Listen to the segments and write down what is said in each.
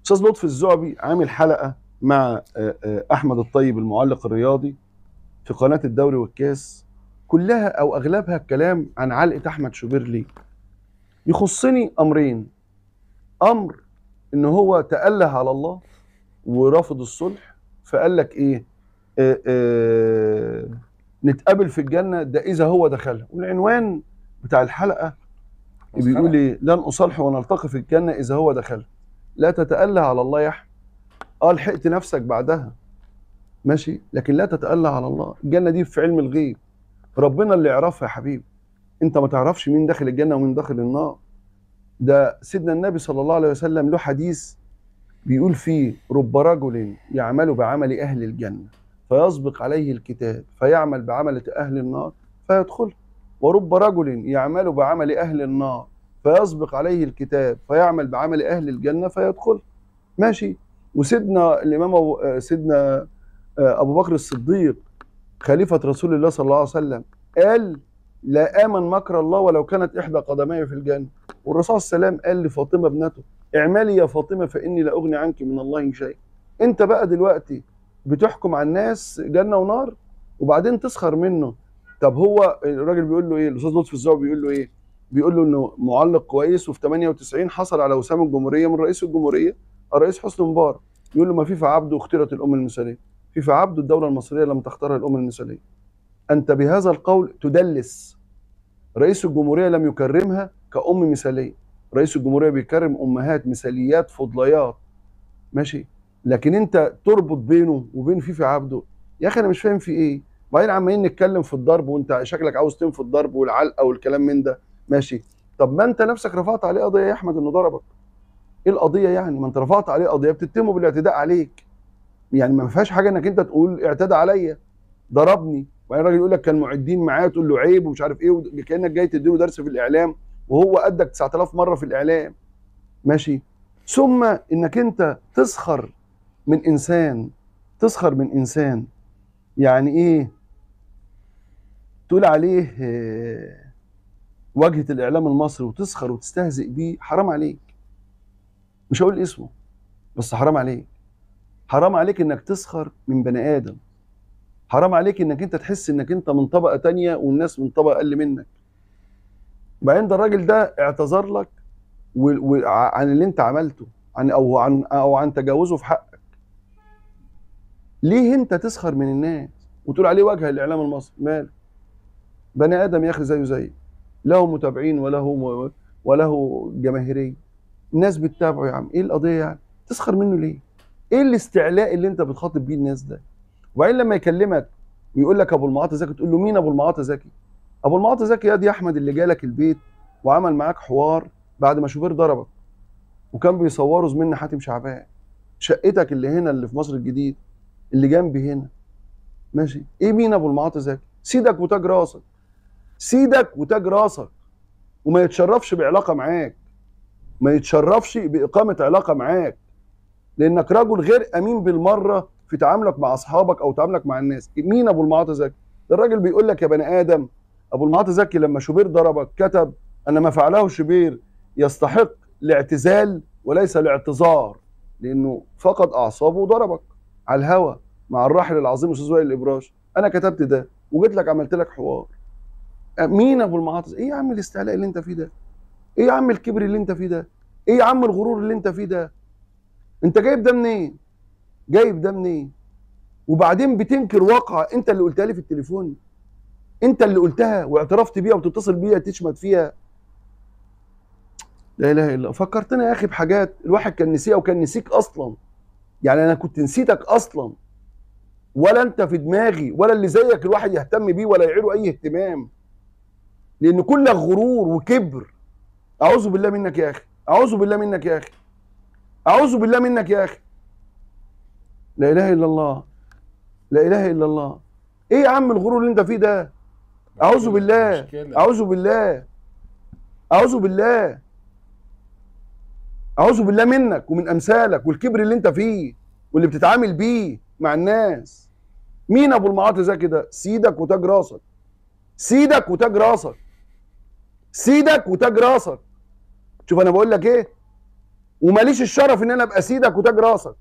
استاذ لطفي الزعبي عامل حلقه مع آه، آه، احمد الطيب المعلق الرياضي في قناه الدوري والكاس كلها او اغلبها الكلام عن علقه احمد شوبيرلي يخصني امرين امر ان هو تاله على الله ورافض الصلح فقال لك ايه آه آه نتقابل في الجنه ده اذا هو دخلها والعنوان بتاع الحلقه بيقول ايه لن اصالح ونلتقي في الجنه اذا هو دخلها لا تتأله على الله يا احمد اه لحقت نفسك بعدها ماشي لكن لا تتأله على الله الجنه دي في علم الغيب ربنا اللي يعرفها يا حبيبي انت ما تعرفش مين داخل الجنه ومين داخل النار ده سيدنا النبي صلى الله عليه وسلم له حديث بيقول فيه رب رجل يعمل بعمل اهل الجنه فيسبق عليه الكتاب فيعمل بعمل اهل النار فيدخل ورب رجل يعمل بعمل اهل النار فيسبق عليه الكتاب فيعمل بعمل اهل الجنه فيدخل ماشي وسيدنا الامام أبو آه، سيدنا آه، ابو بكر الصديق خليفه رسول الله صلى الله عليه وسلم قال لا امن مكر الله ولو كانت احدى قدمي في الجنه والرسول صلى الله عليه وسلم قال لفاطمه ابنته اعملي يا فاطمه فاني لا اغني عنك من الله شيء انت بقى دلوقتي بتحكم على الناس جنه ونار وبعدين تسخر منه طب هو الراجل بيقول له ايه الاستاذ لطفي الزعبي بيقول له ايه بيقول له انه معلق كويس وفي 98 حصل على وسام الجمهوريه من رئيس الجمهوريه الرئيس حسني مبارك يقول له ما في في عبده اختيرت الام المثاليه في في عبده الدوله المصريه لم تختارها الام المثاليه انت بهذا القول تدلس رئيس الجمهوريه لم يكرمها كأم مثاليه رئيس الجمهوريه بيكرم امهات مثاليات فضليات ماشي لكن انت تربط بينه وبين فيفي عبده يا اخي انا مش فاهم في ايه وبعدين عمالين نتكلم في الضرب وانت شكلك عاوز تنفي الضرب والعلقه والكلام من ده ماشي طب ما انت نفسك رفعت عليه قضيه يا احمد انه ضربك ايه القضيه يعني ما انت رفعت عليه قضيه بتتهمه بالاعتداء عليك يعني ما فيهاش حاجه انك انت تقول اعتدى عليا ضربني وبعدين الراجل يقول لك كان معدين معاه تقول له عيب ومش عارف ايه كانك جاي تديله درس في الاعلام وهو قدك 9000 مره في الاعلام ماشي ثم انك انت تسخر من انسان تسخر من انسان يعني ايه تقول عليه آه، واجهه الاعلام المصري وتسخر وتستهزئ بيه حرام عليك مش هقول اسمه بس حرام عليك حرام عليك انك تسخر من بني ادم حرام عليك انك انت تحس انك انت من طبقه تانية والناس من طبقه اقل منك وبعدين ده الراجل ده اعتذر لك و- و- عن اللي انت عملته عن او عن او عن تجاوزه في حقك ليه انت تسخر من الناس وتقول عليه واجهه الاعلام المصري مال بني ادم يا اخي زيه زيك له متابعين وله م- وله جماهيريه الناس بتتابعه يا عم ايه القضيه يعني تسخر منه ليه ايه الاستعلاء اللي انت بتخاطب بيه الناس ده وبعدين لما يكلمك ويقول لك ابو المعاطي زكي تقول له مين ابو المعاطي زكي ابو المعاطي زكي يا دي احمد اللي جالك البيت وعمل معاك حوار بعد ما شوفير ضربك وكان بيصوره زميلنا حاتم شعبان شقتك اللي هنا اللي في مصر الجديد اللي جنبي هنا ماشي ايه مين ابو المعاطي زكي سيدك وتاج راسك سيدك وتاج راسك وما يتشرفش بعلاقه معاك ما يتشرفش باقامه علاقه معاك لانك رجل غير امين بالمره في تعاملك مع اصحابك او تعاملك مع الناس مين ابو المعاطي زكي ده الراجل بيقول لك يا بني ادم ابو المعاطي زكي لما شوبير ضربك كتب ان ما فعله شوبير يستحق الاعتزال وليس الاعتذار لانه فقد اعصابه وضربك على الهوا مع الراحل العظيم الاستاذ وائل الابراش انا كتبت ده وجيت لك عملت لك حوار مين ابو المعاطي زكي؟ ايه يا عم الاستعلاء اللي انت فيه ده ايه يا عم الكبر اللي انت فيه ده ايه يا عم الغرور اللي انت فيه ده انت جايب ده منين جايب ده منين وبعدين بتنكر واقعة انت اللي قلتها لي في التليفون انت اللي قلتها واعترفت بيها وتتصل بيها تشمت فيها لا اله الا الله فكرتنا يا اخي بحاجات الواحد كان نسيها وكان نسيك اصلا يعني انا كنت نسيتك اصلا ولا انت في دماغي ولا اللي زيك الواحد يهتم بيه ولا يعيره اي اهتمام لان كلك غرور وكبر اعوذ بالله منك يا اخي اعوذ بالله منك يا اخي اعوذ بالله منك يا اخي لا اله الا الله لا اله الا الله ايه يا عم الغرور اللي انت فيه ده اعوذ بالله مشكلة. اعوذ بالله اعوذ بالله اعوذ بالله منك ومن امثالك والكبر اللي انت فيه واللي بتتعامل بيه مع الناس مين ابو المعاطي زكي ده سيدك وتاج راسك سيدك وتاج راسك سيدك وتاج راسك شوف انا بقول لك ايه وماليش الشرف ان انا ابقى سيدك وتاج راسك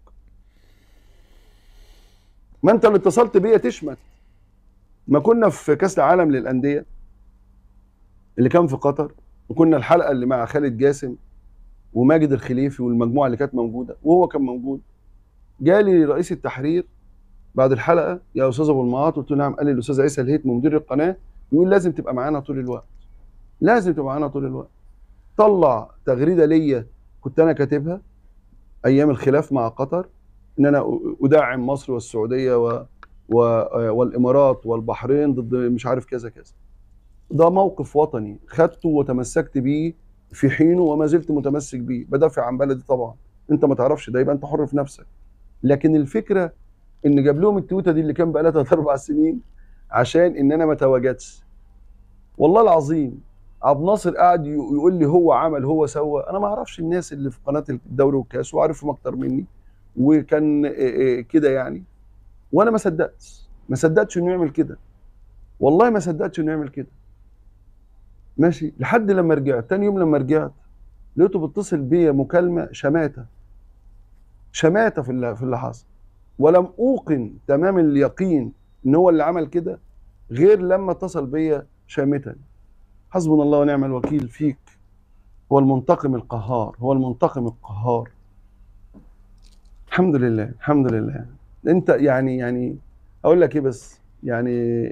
ما انت اللي اتصلت بيا تشمت ما كنا في كاس العالم للانديه اللي كان في قطر وكنا الحلقه اللي مع خالد جاسم وماجد الخليفي والمجموعه اللي كانت موجوده وهو كان موجود جالي رئيس التحرير بعد الحلقه يا استاذ ابو المعاط قلت له نعم قال لي الاستاذ عيسى الهيثم مدير القناه يقول لازم تبقى معانا طول الوقت لازم تبقى معانا طول الوقت طلع تغريده ليا كنت انا كاتبها ايام الخلاف مع قطر ان انا ادعم مصر والسعوديه و... و... والامارات والبحرين ضد مش عارف كذا كذا ده موقف وطني خدته وتمسكت بيه في حينه وما زلت متمسك بيه بدافع عن بلدي طبعا انت ما تعرفش ده يبقى انت حر في نفسك لكن الفكره ان جاب لهم التويته دي اللي كان بقى لها ثلاث اربع سنين عشان ان انا ما تواجدش والله العظيم عبد الناصر قاعد يقول لي هو عمل هو سوى انا ما اعرفش الناس اللي في قناه الدوري والكاس وعارفهم اكتر مني وكان كده يعني وانا ما صدقتش ما صدقتش انه يعمل كده والله ما صدقتش انه يعمل كده ماشي لحد لما رجعت تاني يوم لما رجعت لقيته بيتصل بيا مكالمه شماته شماته في اللي في اللي حصل ولم اوقن تمام اليقين ان هو اللي عمل كده غير لما اتصل بيا شامتا حسبنا الله ونعم الوكيل فيك هو المنتقم القهار هو المنتقم القهار الحمد لله الحمد لله انت يعني يعني اقول لك ايه بس يعني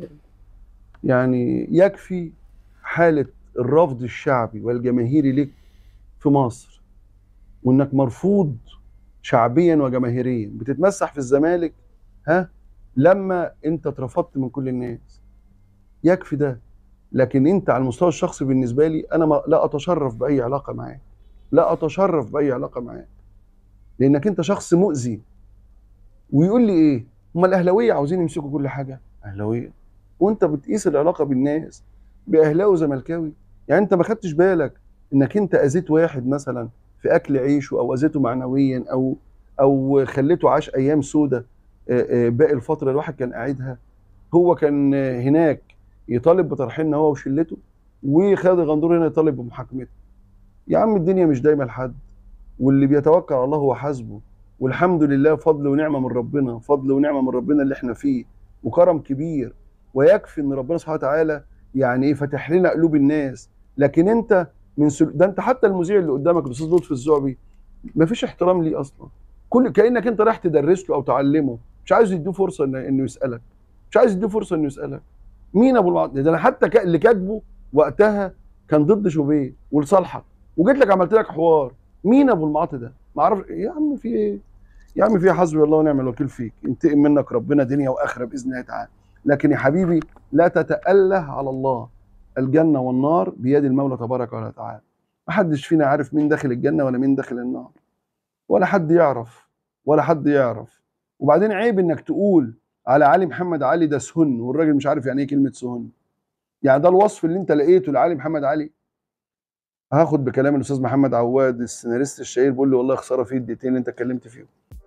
يعني يكفي حاله الرفض الشعبي والجماهيري لك في مصر وانك مرفوض شعبيا وجماهيريا بتتمسح في الزمالك ها لما انت اترفضت من كل الناس يكفي ده لكن انت على المستوى الشخصي بالنسبه لي انا ما لا اتشرف باي علاقه معاك لا اتشرف باي علاقه معاك لانك انت شخص مؤذي ويقول لي ايه هم الاهلاويه عاوزين يمسكوا كل حاجه اهلاويه وانت بتقيس العلاقه بالناس باهلاوي وزملكاوي يعني انت ما خدتش بالك انك انت اذيت واحد مثلا في اكل عيشه او اذيته معنويا او او خليته عاش ايام سودة باقي الفتره الواحد كان قاعدها هو كان هناك يطالب بترحيلنا هو وشلته وخالد الغندور هنا يطالب بمحاكمته يا عم الدنيا مش دايما لحد واللي بيتوكل على الله هو حاسبه والحمد لله فضل ونعمه من ربنا فضل ونعمه من ربنا اللي احنا فيه وكرم كبير ويكفي ان ربنا سبحانه وتعالى يعني ايه فاتح لنا قلوب الناس لكن انت من سل... ده انت حتى المذيع اللي قدامك الاستاذ لطفي الزعبي مفيش احترام ليه اصلا كل كانك انت رايح تدرس له او تعلمه مش عايز يديه فرصه إن... انه يسالك مش عايز يديه فرصه انه يسالك مين ابو المعاط ده انا حتى ك... اللي كاتبه وقتها كان ضد شوبيه ولصالحك وجيت لك عملت لك حوار مين ابو المعاط ده ما اعرف يا عم في ايه يا عم في حسبي الله ونعم الوكيل فيك ينتقم منك ربنا دنيا واخره باذن الله تعالى لكن يا حبيبي لا تتاله على الله الجنه والنار بيد المولى تبارك وتعالى ما حدش فينا عارف مين داخل الجنه ولا مين داخل النار ولا حد يعرف ولا حد يعرف وبعدين عيب انك تقول على علي محمد علي ده سهن والراجل مش عارف يعني ايه كلمه سهن يعني ده الوصف اللي انت لقيته لعلي محمد علي هاخد بكلام الاستاذ محمد عواد السيناريست الشهير بيقول لي والله خساره فيه الدقيقتين اللي انت اتكلمت فيهم